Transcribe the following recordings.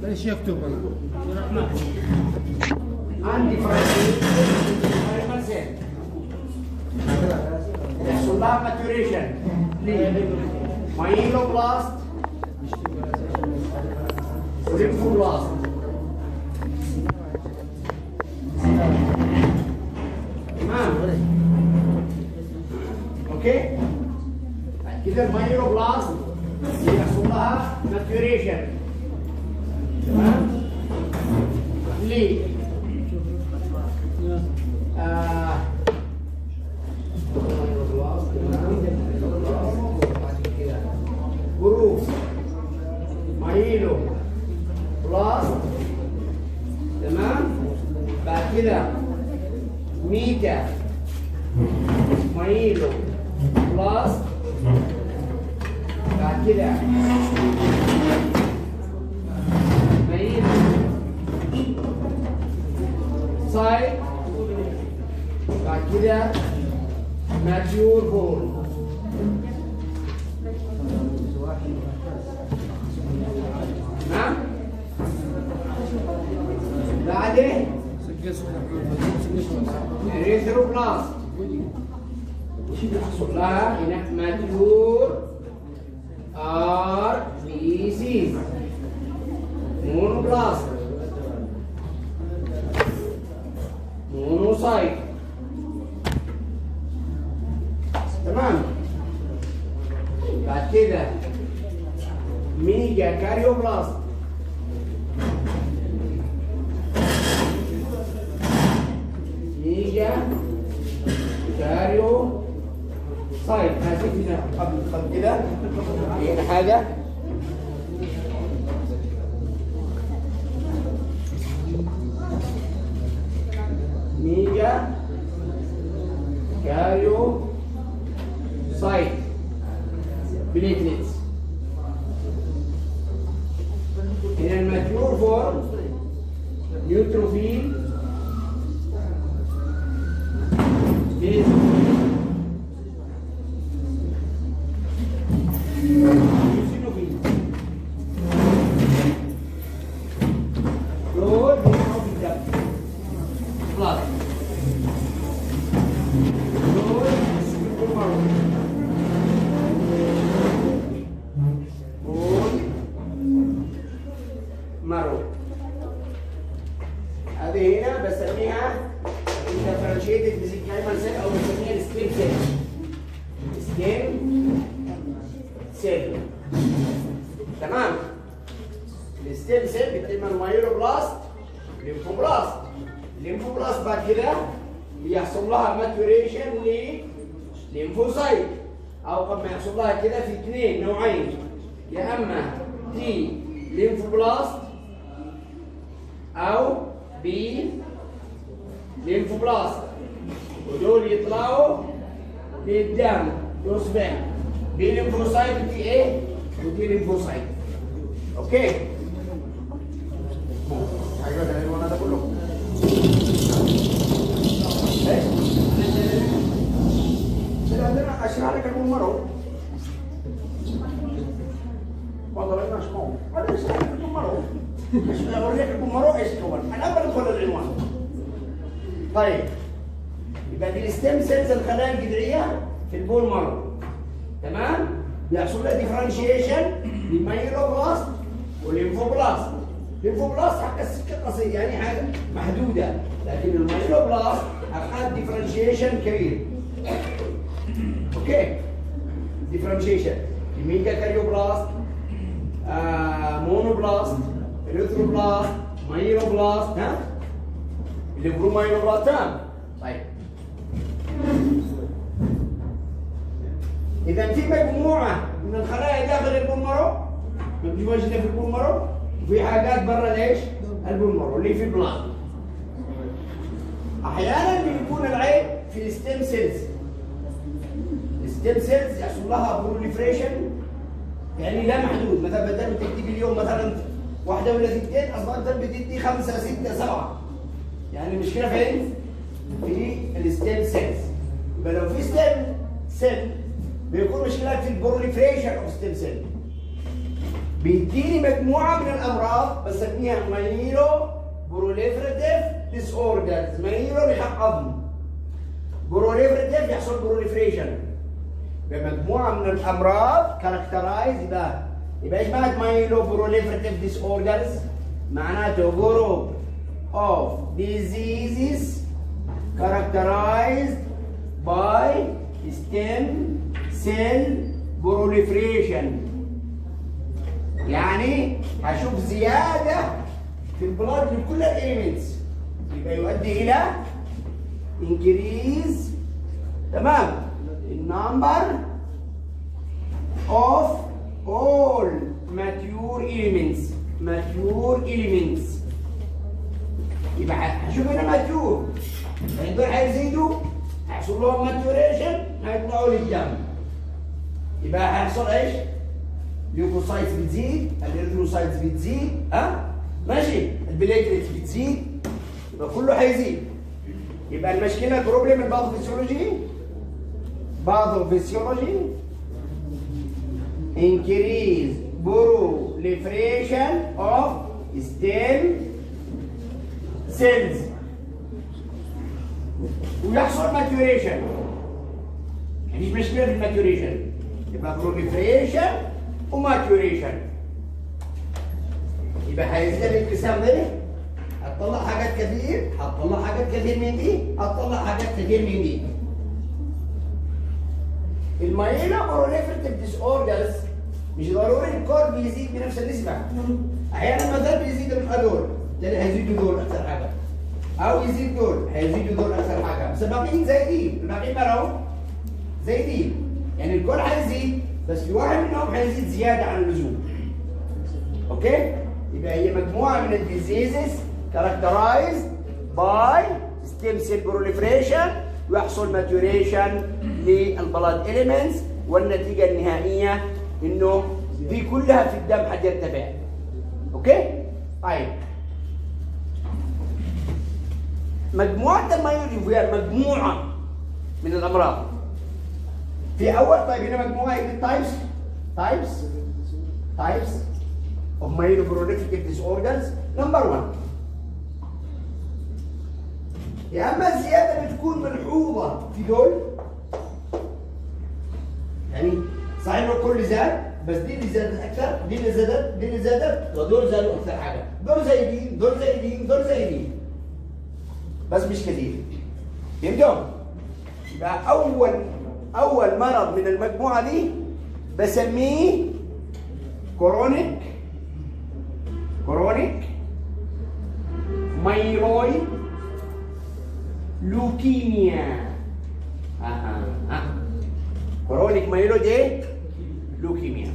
ايش يكتب انا؟ undifferentiated يحصل لها maturation مايلوبلاست وليمفوبلاست تمام اوكي بعد كده المايلوبلاست يحصل لها maturation تمام ليه آه جروب مايلو بلاس تمام بعد كده ميتا مايلو بلاس بعد كده مايلو سايد بعد كده ماتيور بول تمام بعدين ريثروبلاست يحصل لها هنا ماتيور ار بي سي مونوبلاست مونوسايت تمام بعد كده ميجا كاريوبلاست ميجا كاريو طيب هاتي هنا قبل قبل كده هنا حاجة ميجا كاريو سايت بليتلتس هنا الماتيور فورم نيوتروفيل بيزوفيل يوسينوفيل دول بيقعوا في الدم خلاص دول يسكتوا مرة دول مرو هذه هنا بسميها differentiated mesenchymal cell او بسميها الستيم سيل ستيم سيل تمام الستيم سيل بتبقى المايلوبلاست ليمفوبلاست الليمفوبلاست بعد كده بيحصل لها ماتوريشن لليمفوسايت او قد ما يحصل لها كده في اثنين نوعين يا اما تي ليمفوبلاست او بي ليمفوبلاست ودول يطلعوا للدم يصبح بي ليمفوسايت وتي ايه ودي ليمفوسايت اوكي ايوه ده الوان ده كله ايه كده عندنا اشرح لك البون مرو والله ما اسمعوا انا اشرح لك البون مرو اوريك البون مرو ايش هو انا بدخل العنوان طيب يبقى دي الستيم سيلز الخلايا الجذعيه في البول مارو تمام بيحصل لها ديفرنشيشن للمايلوبلاست والليمفوبلاست الليمفوبلاست حق السكه قصير يعني حاجه محدوده لكن المايلوبلاست اخذ ديفرنشيشن كبير اوكي ديفرنشيشن الميجا كاريوبلاست آه مونوبلاست اريثروبلاست مايلوبلاست ها اللي برومايلوبلاست تمام طيب اذا في مجموعه من الخلايا داخل البلمرو متواجده في البلمرو وفي حاجات برا ليش؟ البلمرو اللي في البلاد احيانا بيكون العيب في الستيم سيلز الستيم سيلز يحصل لها بروليفريشن يعني لا محدود مثلا بدل ما تدي باليوم مثلا واحده ولا اثنتين اصلا بتدي خمسه سته سبعه يعني المشكله فين؟ في الستيم سيلز يبقى لو في ستيم سيل بيكون مشكلة في البروليفريشن اوف ستيم سيل بيديني مجموعه من الامراض بسميها مايلو بروليفريتيف ديس اوردرز مايلو بحق عظم بروليفريتيف يحصل بروليفريشن بمجموعه من الامراض كاركترايز يبقى يبقى ايش معنى مايلو بروليفريتيف ديس اوردرز معناته جروب of diseases characterized by stem cell proliferation يعني هشوف زيادة في البلاد لكل الاليمنتس يبقى يؤدي إلى increase تمام النمبر of all mature elements mature elements يبقى هشوف هنا ماتيور يعني دول هيزيدوا هيحصل لهم ماتوريشن هيطلعوا للدم يبقى هيحصل ايش؟ ليوكوسايتس بتزيد الاريثروسايتس بتزيد ها ماشي البليتلتس بتزيد يبقى كله هيزيد يبقى المشكله بروبلم الباثوفيسيولوجي باثوفيسيولوجي increase proliferation of stem cells ويحصل ماتوريشن مفيش مشكله في الماتوريشن يبقى proliferation وماتوريشن يبقى هيزيد الانقسام ده هتطلع حاجات كتير هتطلع حاجات كتير من دي هتطلع حاجات كتير من دي المايلا بروليفرتيف ديس اوردرز مش ضروري الكور بيزيد بنفس النسبه احيانا ما ده بيزيد من دول بالتالي هيزيدوا دول اكثر حاجه او يزيد دول هيزيدوا دول اكثر حاجه بس الباقيين زايدين الباقيين مالهم زايدين يعني الكل هيزيد بس في واحد منهم هيزيد زياده عن اللزوم اوكي يبقى هي مجموعه من الديزيزز كاركترايزد باي ستيم سيل بروليفريشن ويحصل ماتوريشن للبلاد اليمنتس والنتيجه النهائيه انه دي كلها في الدم حترتفع اوكي طيب مجموعه المايوليفير مجموعه من الامراض في اول طيب هنا مجموعه ايه تايبس تايبس تايبس of myeloproliferative disorders number one يا اما الزياده بتكون ملحوظه في دول يعني صحيح انه الكل زاد بس دي اللي زادت اكثر دي اللي زادت دي اللي زادت ودول زادوا اكثر حاجه دول زايدين دول زايدين دول زايدين بس مش كثير فهمتوا؟ يبقى اول اول مرض من المجموعه دي بسميه كورونيك كورونيك مايلويد لوكيميا اها ها كورونيك مايلويد ايه؟ لوكيميا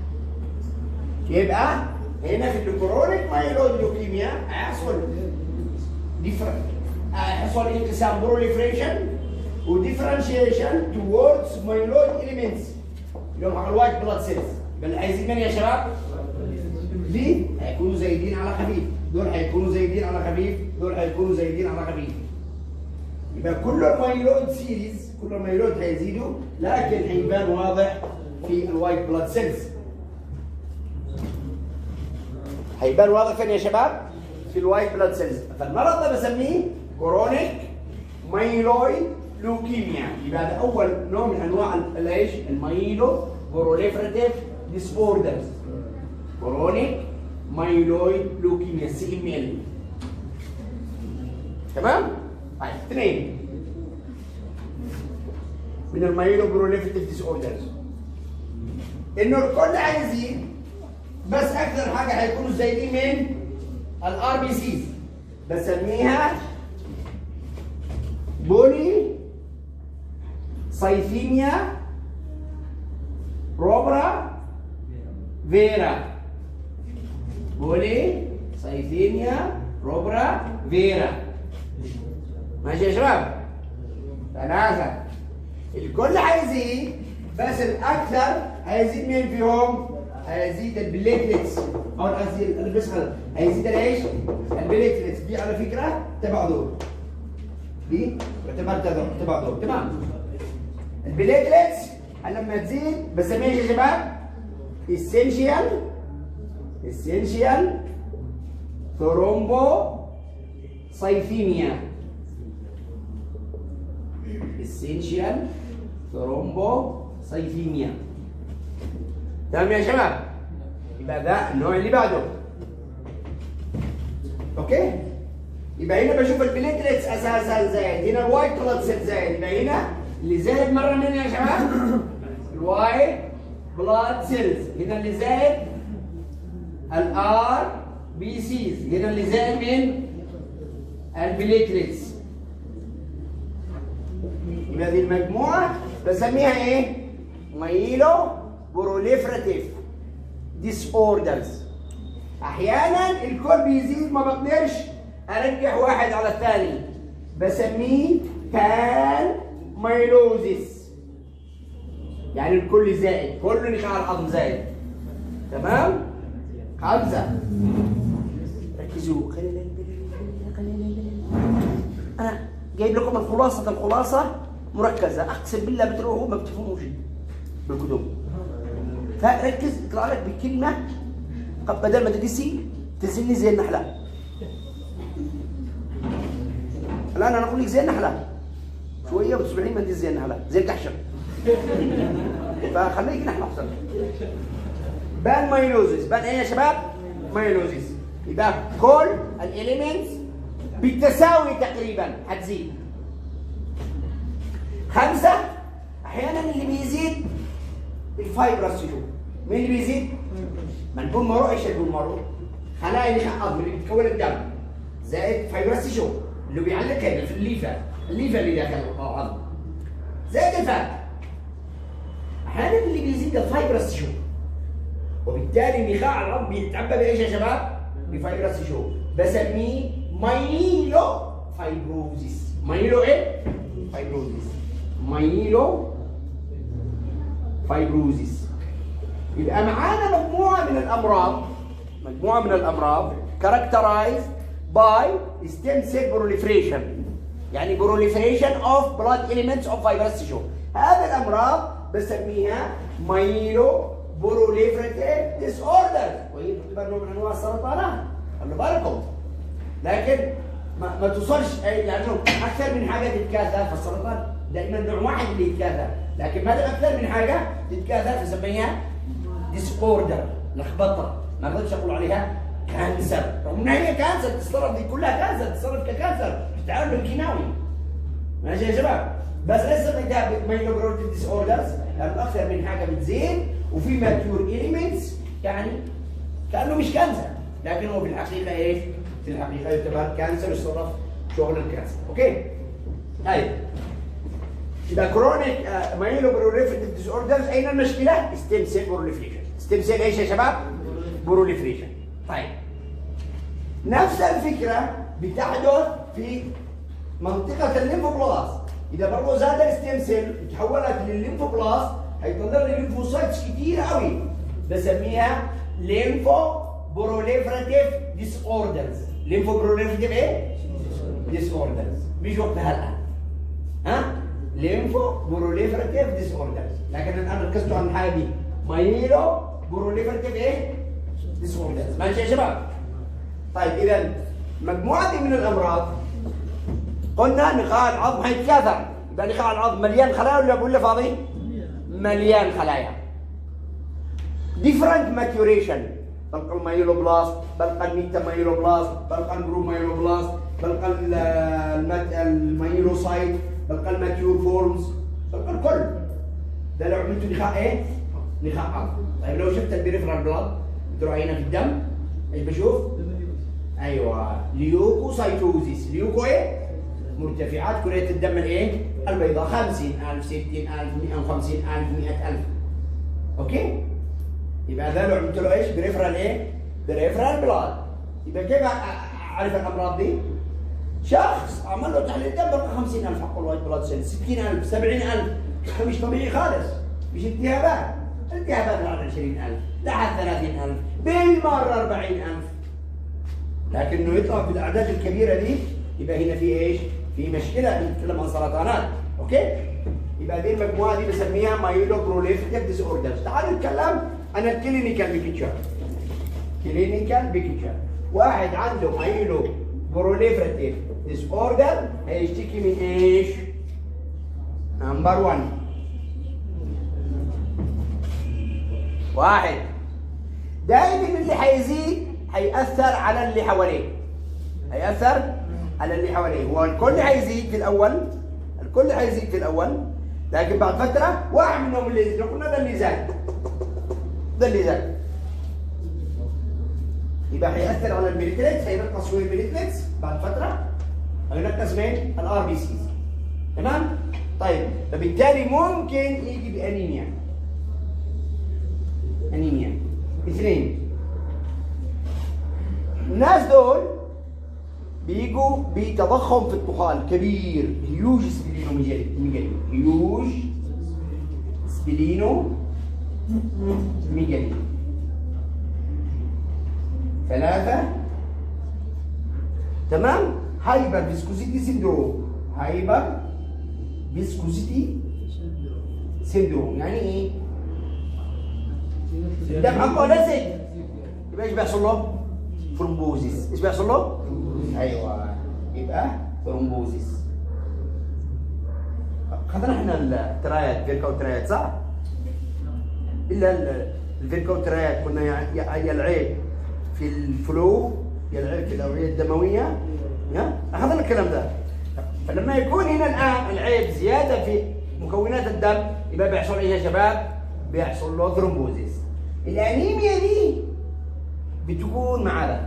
يبقى هنا في الكورونيك مايلويد لوكيميا هيحصل ديفرنت هيحصل انقسام بروليفريشن وديفرنشيشن towards myeloid elements اللي هم الوايت بلاد سيلز بل عايزين من يا شباب؟ دي هيكونوا زايدين على خفيف دول هيكونوا زايدين على خفيف دول هيكونوا زايدين على خفيف يبقى كل المايلويد سيريز كل المايلويد هيزيدوا لكن هيبان واضح في الوايت بلاد سيلز هيبان واضح فين يا شباب؟ في الوايت بلاد سيلز فالمرض ده بسميه كورونيك مايلويد لوكيميا يبقى ده اول نوع من انواع الايش؟ المايلو بروليفراتيف ديس اوردرز كورونيك مايلويد لوكيميا سي ام ال تمام؟ طيب اثنين من المايلو بروليفراتيف ديس اوردرز انه الكل هيزيد بس اكثر حاجه هيكونوا زايدين من الار بي سيز بسميها بولي سايثيميا روبرا فيرا بولي سايثيميا روبرا فيرا ماشي يا شباب ثلاثة الكل هيزيد بس الأكثر هيزيد مين فيهم؟ هيزيد البليتلتس أو قصدي اللي بيسأل هيزيد الايش؟ البليتلتس دي على فكرة تبع دول دي تعتبر تبع دول تمام البليتلتس لما تزيد بسميها يا شباب essential اسينشال ثرومبو سايثيميا اسينشال ثرومبو سايثيميا تمام يا شباب يبقى ده النوع اللي بعده اوكي يبقى هنا بشوف البليتلتس اساسا زايد هنا الوايت بلاد سيل زايد يبقى هنا اللي زايد مره من يا شباب الوايت بلاد سيلز هنا اللي زايد الار بي سيز هنا اللي زايد من البليتلتس يبقى هذه المجموعه بسميها ايه؟ مايلو بروليفراتيف ديس اوردرز احيانا الكل بيزيد ما بقدرش ارجح واحد على الثاني بسميه كان مايلوزيس يعني الكل زائد كل نخاع العظم زائد تمام خمسة ركزوا قليلا قليلا قليلا انا جايب لكم الخلاصة الخلاصة مركزة اقسم بالله بتروحوا ما بتفهموا شيء بالكتب فركز يطلع لك بكلمة قد بدل ما تدسي تزني زي النحلة الآن أنا أقول لك زي النحلة شوية وتصبحين ما زي النحلة زي الكحشة فخليك نحلة أحسن بان مايلوزيس بان إيه يا شباب؟ مايلوزيس يبقى كل الإليمنتس بالتساوي تقريبا هتزيد خمسة أحيانا اللي بيزيد الفايبرس تيوب مين اللي بيزيد؟ ما نقول مرو ايش نقول مرو؟ خلايا اللي عظم اللي بتكون الدم زائد فايبرس تيوب اللي بيعلق هنا في الليفه الليفه اللي داخل العظم زائد الفات احيانا اللي بيزيد الفايبرس تيوب وبالتالي نخاع العظم بيتعبى بايش يا شباب؟ بفايبرس تيوب بسميه مايلو فايبروزيس مايلو ايه؟ فايبروزيس مايلو فايبروزيس يبقى معانا مجموعة من الأمراض مجموعة من الأمراض characterized by stem cell proliferation يعني proliferation of blood elements of fibrous tissue هذه الأمراض بسميها مايلو proliferative disorder وهي تعتبر نوع من أنواع السرطانات خلوا بالكم لكن ما, ما توصلش لأنه أكثر من حاجة تتكاثر فالسرطان دائما نوع واحد اللي يتكاثر لكن ما دام اكثر من حاجه تتكاثر فسميها ديس اوردر لخبطه ما اقدرش اقول عليها كانسر رغم انها هي كانسر تتصرف دي كلها كانسر تتصرف ككانسر بتتعامل بالكيماوي ماشي يا شباب بس لسه سميتها مايلوبروتيف ديس اوردرز لانه اكثر من حاجه بتزيد وفي ماتيور اليمنتس يعني كانه مش كانسر لكن هو في الحقيقه ايش؟ في الحقيقه يعتبر كانسر يصرف شغل الكانسر اوكي؟ طيب يبقى كرونيك مايلو بروليفريتيف ديس اوردرز اين المشكله؟ ستيم سيل بروليفريشن ستيم سيل ايش يا شباب؟ بروليفريشن طيب نفس الفكره بتحدث في منطقه الليمفوبلاست اذا برضه زاد الستيم سيل وتحولت للليمفوبلاست هيطلع لي ليمفوسايتس كتير قوي بسميها ليمفو بروليفريتيف ديس اوردرز ليمفو بروليفريتيف ايه؟ ديس اوردرز مش وقتها الان ها؟ ليمفو بروليفراتيف ديس اوردرز لكن انا ركزت على الحاجه دي مايلو بروليفراتيف ايه؟ ديس اوردرز ماشي يا شباب؟ طيب اذا مجموعه دي من الامراض قلنا نخاع العظم هيتكاثر يبقى نخاع العظم مليان خلايا ولا ولا فاضي؟ مليان خلايا different maturation بلقى المايلوبلاست بلقى الميتا مايلوبلاست بلقى البرو مايلوبلاست بلقى المايلوسايت بلقى الماتيور فورمز بلقى الكل ده لو عملتوا نخاع ايه؟ نخاع عظم طيب لو شفت البريفرال بلاد تروح هنا في الدم ايش بشوف؟ ايوه ليوكوسايتوزيس ليوكو ايه؟ مرتفعات كرية الدم الايه؟ البيضاء 50000 60000 150000 100000 اوكي؟ يبقى ده لو عملت له ايش؟ بريفرال ايه؟ بريفرال بلاد يبقى كيف اعرف الامراض دي؟ شخص عمل له تحليل دم بقى 50000 حق الوايت بلاد سيل 60000 70000 مش طبيعي خالص مش التهابات التهابات على 20000 لحد 30000 بالمره 40000 لكنه يطلع في الاعداد الكبيره دي يبقى هنا في ايش؟ في مشكله بنتكلم عن سرطانات اوكي؟ يبقى دي المجموعه دي بسميها مايلو بروليفيتيف ديس اوردرز تعالوا نتكلم عن الكلينيكال بيكتشر كلينيكال بيكتشر واحد عنده مايلو بروليفراتيف ديس اوردر هيشتكي من ايش؟ نمبر 1 واحد دائما اللي حيزيد حيأثر على اللي حواليه هيأثر على اللي حواليه هو الكل حيزيد في الأول الكل حيزيد في الأول لكن بعد فترة واحد منهم اللي يزيد قلنا ده اللي زاد ده اللي زاد يبقى حيأثر على البليتلتس هينقص من البليتلتس بعد فترة هينقص من الار بي سيز تمام؟ طيب فبالتالي ممكن يجي بأنيميا أنيميا اثنين الناس دول بيجوا بتضخم في الطحال كبير هيوج سبلينو ميجالي هيوج سبلينو ميجالي ثلاثة تمام هايبر فيسكوزيتي سيندروم هايبر فيسكوزيتي سيندروم يعني ايه؟ الدم حقه نزل يبقى ايش بيحصل له؟ ثرومبوزيس ايش بيحصل له؟ ايوه يبقى ثرومبوزيس خدنا احنا الترايات فيركا وترايات صح؟ الا ال- الفيركا وترايات كنا يع- يع- يا العيب في الفلو يا العيب في الاوعيه الدمويه ها؟ اخذنا الكلام ده فلما يكون هنا الان العيب زياده في مكونات الدم يبقى بيحصل ايه يا شباب؟ بيحصل له ثرومبوزيس الانيميا دي بتكون مع ده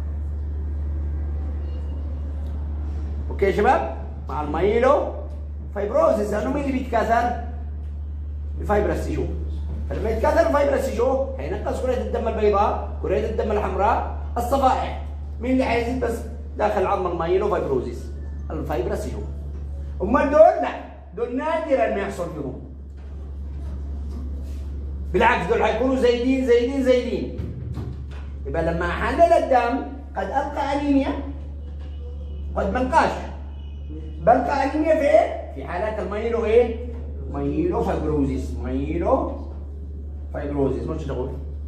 اوكي يا شباب مع المايلو فايبروزيس لانه مين اللي بيتكاثر؟ الفايبرس تيشو فلما يتكاثر الفايبرس تيشو هينقص كرية الدم البيضاء كرية الدم الحمراء الصفائح مين اللي حيزيد بس داخل عظم المايلو فايبروزيس الفايبرس تيشو امال دول لا دول نادرا ما يحصل فيهم بالعكس دول حيكونوا زايدين زايدين زايدين يبقى لما احلل الدم قد القى انيميا قد ما القاش بلقى انيميا في ايه؟ في حالات المايلو ايه؟ مايلو فايبروزيس مايلو فايبروزيس مش تقول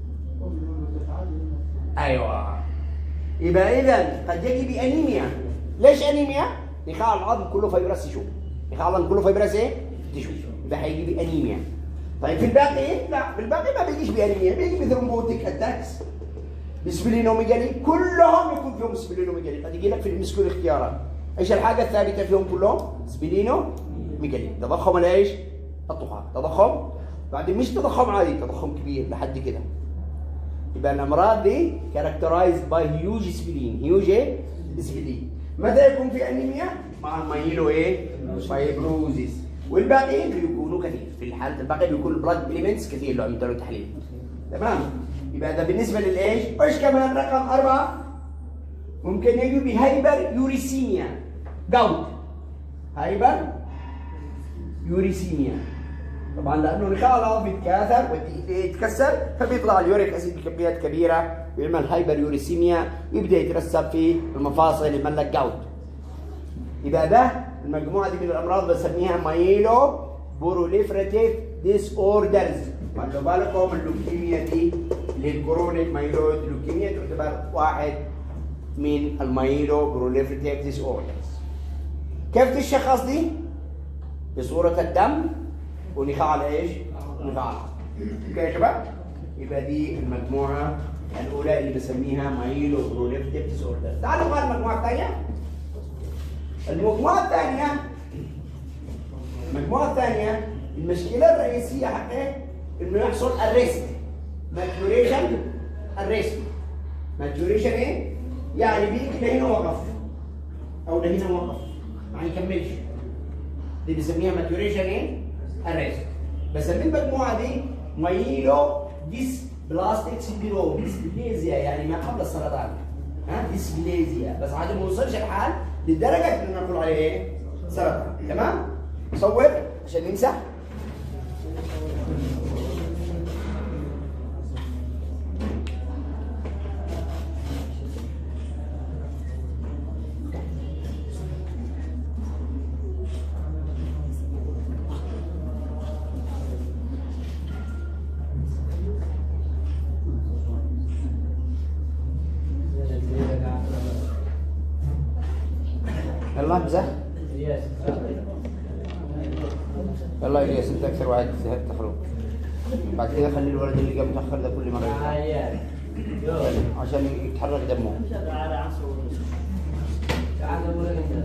ايوه يبقى اذا قد يجي بانيميا ليش انيميا؟ نخاع العظم كله فايبرس تيشو نخاع العظم كله فايبرس ايه؟ تيشو يبقى هيجي بانيميا طيب في الباقي لا في الباقي ما بيجيش بانيميا بيجي بثرومبوتيك اتاكس بسبلينوميجالي كلهم يكون فيهم سبلينوميجالي قد يجي لك في المسكول اختيارات ايش الحاجه الثابته فيهم كلهم سبلينوميجالي تضخم الايش الطحال تضخم بعدين مش تضخم عادي تضخم كبير لحد كده يبقى الامراض دي كاركترايزد باي هيوج سبلين هيوج ايه سبلين متى يكون في انيميا مع المايلو ايه فايبروزيس والباقيين بيكونوا كثير في الحالة الباقي بيكون البلاد اليمنتس كثير لو عملت له تحليل تمام يبقى ده بالنسبه للايش ايش كمان رقم أربعة ممكن يجي بهايبر يوريسيميا جوت هايبر يوريسيميا طبعا لانه نخاع العظم بيتكاثر ويتكسر فبيطلع اليوريك اسيد بكميات كبيره ويعمل هايبر يوريسيميا ويبدا يترسب في المفاصل يعمل لك جوت يبقى ده المجموعه دي من الامراض بسميها مايلو بوروليفراتيف ديس اوردرز خلوا بالكم اللوكيميا دي اللي هي الكرونيك مايلويد لوكيميا تعتبر واحد من المايلو بروليفراتيف ديس اوردرز كيف تشخص دي؟ بصورة الدم ونخاع الايش؟ نخاع العظم. اوكي يا شباب؟ يبقى دي المجموعة الأولى اللي بسميها مايلو بروليفراتيف ديس اوردرز. تعالوا بقى المجموعة الثانية. المجموعة الثانية المجموعة الثانية المشكلة الرئيسية حقها انه يحصل الريست ماتوريشن الريست ماتوريشن ايه؟ يعني بيجي لهنا وقف او لهنا وقف ما يكملش دي بنسميها ماتوريشن ايه؟ الريست بسمي المجموعة دي مايلو ديس بلاستيك سيندروم ديسبليزيا يعني ما قبل السرطان ها ديسبليزيا بس عاد ما وصلش الحال لدرجة ان نقول عليه ايه؟ سرطان تمام؟ صور عشان نمسح يلا امزح الياس يلا يا الياس انت اكثر واحد تخرج بعد كده خلي الولد اللي جاي متاخر ده كل مره يطلع. تعال عشان يتحرك دمه تعال عنصر تعال اقول لك انت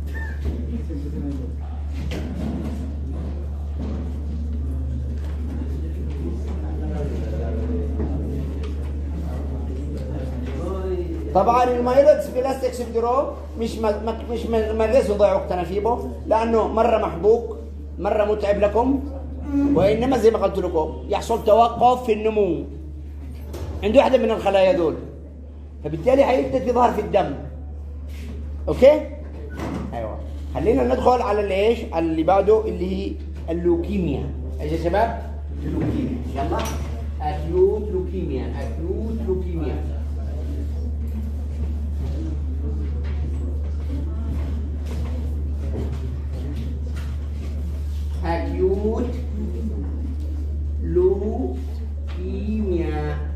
طبعا المايلوتس بلاستيك سندروم مش ما ما- مش ما ما ليش يضيع وقتنا فيه لانه مره محبوك مره متعب لكم وانما زي ما قلت لكم يحصل توقف في النمو عند واحده من الخلايا دول فبالتالي هيبدا يظهر في الدم اوكي ايوه خلينا ندخل على الايش على اللي بعده اللي هي اللوكيميا ايش يا شباب اللوكيميا يلا اكيوت لوكيميا اكيوت لوكيميا acute leukemia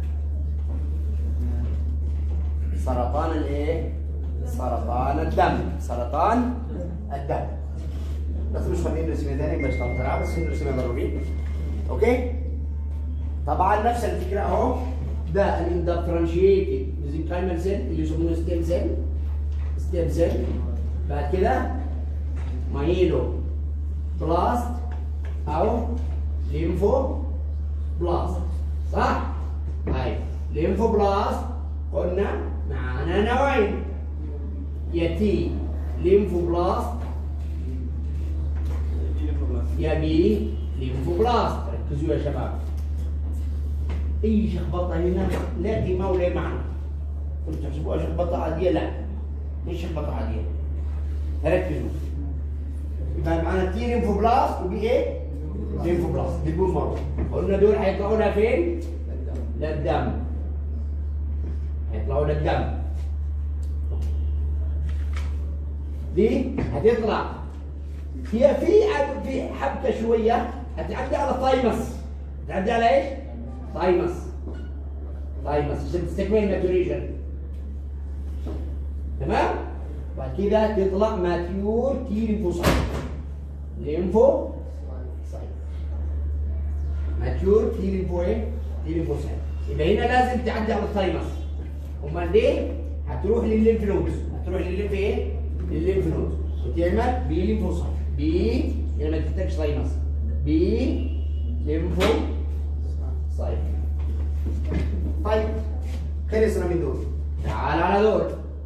سرطان الايه؟ سرطان الدم سرطان الدم بس مش خلينا نرسم ثاني بس طبعا بس نرسم ضروري اوكي طبعا نفس الفكره اهو ده الاندفرنشيتد ميزنكايمال سيل اللي يسمونه ستيم سيل ستيم سيل بعد كده مايلو بلاست او ليمفو بلاست صح؟ هاي ليمفو بلاست قلنا معانا نوعين يا تي ليمفو بلاست يا بي ليمفو بلاست ركزوا يا شباب اي شخبطه هنا لا دماء ولا معنى كنت تحسبوها شخبطه عاديه لا مش شخبطه عاديه ركزوا يبقى معانا تي ليمفو بلاست وبي ايه؟ ليمفو بلاست بدون مرة قلنا دول هيطلعوا لها فين؟ للدم هيطلعوا للدم دي هتطلع هي في عد- في حبكه شويه هتعدي على الثايمس تعدي على ايش؟ ثايمس ثايمس عشان تستكمل ماتوريشن تمام؟ بعد كده تطلع ماتيور تي ليمفوسايت ليمفو سايت ماتيور تي ليمفو ايه؟ تي ليمفوسايت يبقى هنا لازم تعدي على الثايمس امال ليه؟ هتروح للليمف نودز هتروح للليمف ايه؟ للليمف نودز وتعمل بي ليمفوسايت بي هنا ما تحتاجش ثايمس بي ليمفو سايت طيب خلصنا من دول تعال على دول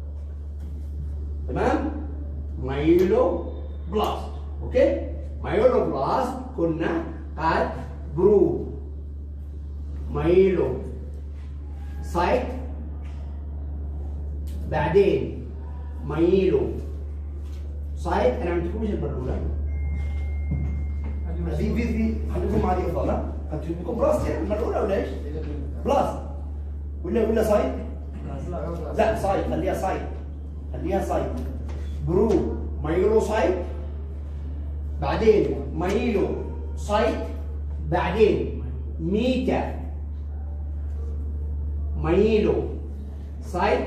تمام مايلو بلاست اوكي مايلو بلاست كنا قد جروب مايلو سايت بعدين مايلو سايت انا عملت لكم ايش البرلوله في في في خليكم معي افضل ها خليكم لكم بلاست يعني البرلوله ولا ايش؟ بلاست ولا ولا سايت؟ لا سايت خليها سايت خليها سايت جروب مايلو سايت بعدين مايلو سايت بعدين ميتا مايلو سايت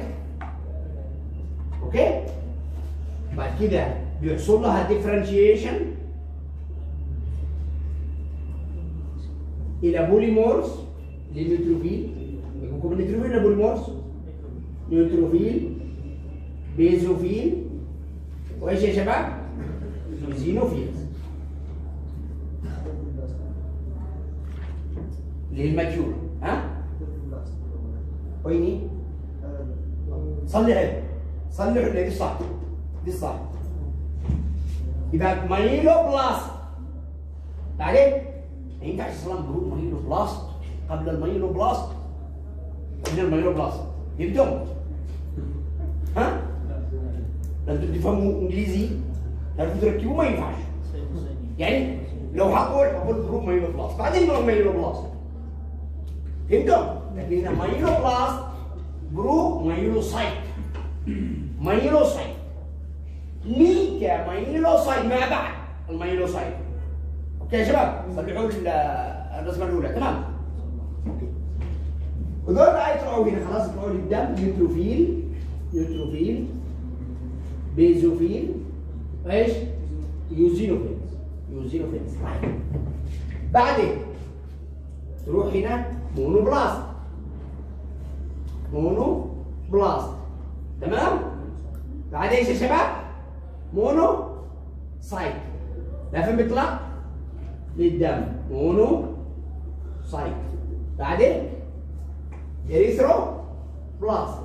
اوكي بعد كده بيحصل لها ديفرنشيشن الى بوليمورز للنيوتروفيل يكون النيوتروفيل ولا بوليمورز نيوتروفيل بيزوفيل وايش يا شباب؟ زينوفيل للماتيور ها؟ ويني؟ صلي عليه صلي عليه دي صح دي صح يبقى مايلو بلاست بعدين ما ينفعش اصلا جروب مايلو بلاست قبل المايلو بلاست قبل المايلو بلاست يبدو ها؟ لازم تفهموا انجليزي لازم تركبوا ما ينفعش يعني لو هقول هقول جروب مايلو بلاس بعدين جروب مايلو بلاس فهمتوا؟ لكن هنا مايلو بلاس جروب مايلو سايت مايلو سايت ميكا مايلو سايت مع بعض المايلو سايت اوكي يا شباب صلحوا ال- الرسمه الاولى تمام ودول بقى يطلعوا هنا خلاص يطلعوا للدم نيوتروفيل نيوتروفيل بيزوفيل ايش؟ يوزينوفيلز يوزينوفيلز طيب بعدين تروح هنا مونو بلاست مونو بلاست تمام؟ بعدين ايش يا شباب؟ مونو سايت لا فين بيطلع؟ للدم مونو سايت بعدين اريثرو بلاست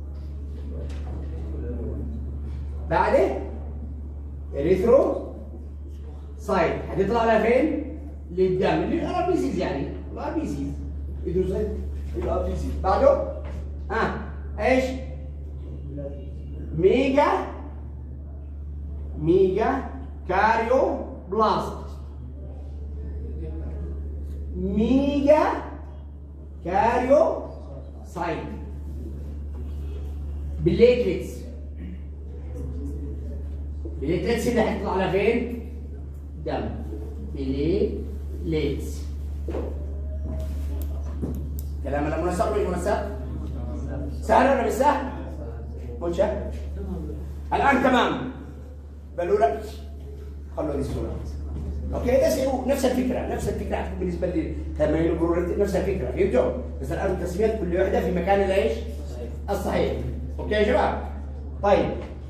بعدين اريثرو سايت هتطلع لها فين؟ للدم للار بي سيز يعني الار بي سيز اريثروسايت الار بي سيز بعده ها ايش؟ ميجا ميجا كاريو بلاست ميجا كاريو سايت بليتلتس بليتلتس اللي هتطلع على فين؟ دم بليتلتس كلام ولا منسق ولا منسق؟ سهل ولا مش سهل؟ منشأ الآن تمام بلورة خلوا هذه الصورة اوكي ده شيء نفس الفكره نفس الفكره هتكون بالنسبه لي تمارين البروريتي نفس الفكره فهمتوا؟ بس الان التسميات كل واحده في مكان الايش؟ الصحيح اوكي يا شباب؟ طيب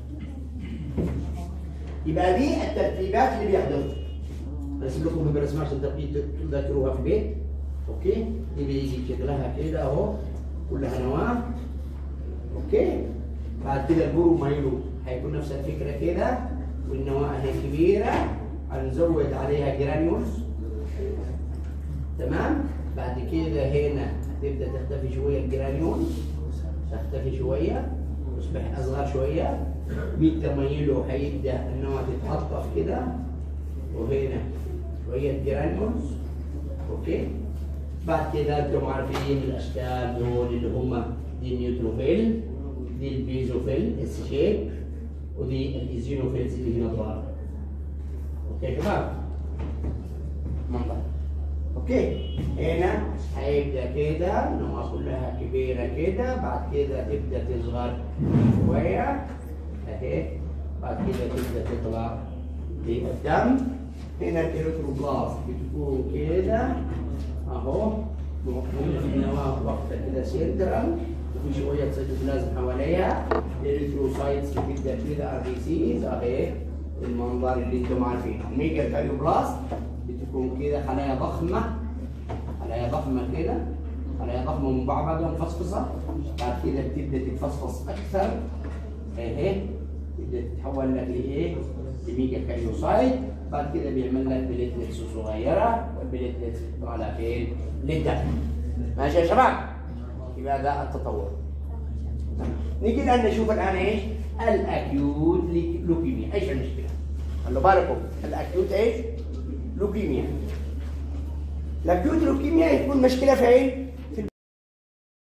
يبقى دي الترتيبات اللي بيحدث ارسم لكم بالرسمه عشان تبقي تذاكروها في البيت اوكي دي بيجي شكلها كده اهو كلها نواه اوكي بعد كده البرو مايلو هيكون نفس الفكره كده والنواه هي كبيره هنزود عليها جرانيولز تمام بعد كده هنا هتبدا تختفي شويه الجرانيولز تختفي شويه تصبح اصغر شويه ميتا مايلو هيبدا النواه تتعطف كده وهنا شويه جرانيولز اوكي بعد كده انتم عارفين الاشكال دول اللي هم دي النيوتروفيل دي البيزوفيل اس شيب ودي الايزينوفيلز اللي هنا ظاهره اوكي يا شباب منطق اوكي هنا هيبدا كده النواه كلها كبيره كده بعد كده تبدا تصغر شويه اهي بعد كده تبدا تطلع لقدام هنا الكيروتروبلاست بتكون كده اهو موجودة في النواه واقفة كده سنترال وفي شوية سيتوبلازم حواليها الاريثروسايتس بتبدا كده ار بي سيز اهي المنظر اللي انتم عارفينه الميجا كاريوبلاست بتكون كده خلايا ضخمة خلايا ضخمة كده خلايا ضخمة مبعبعة ومفصفصة بعد كده بتبدا تتفصفص أكثر اهي تبدا تتحول لك لايه؟ لميجا كاريوسايت بعد كده بيعمل لك بليتلتس صغيرة والبليتلتس طالعة فين؟ للدم ماشي يا شباب؟ يبقى ده التطور نيجي الان نشوف الان ايش؟ الاكيوت لوكيميا، ايش المشكله؟ خلوا بالكم الاكيوت ايش؟ لوكيميا. الاكيوت لوكيميا يكون مشكله فين؟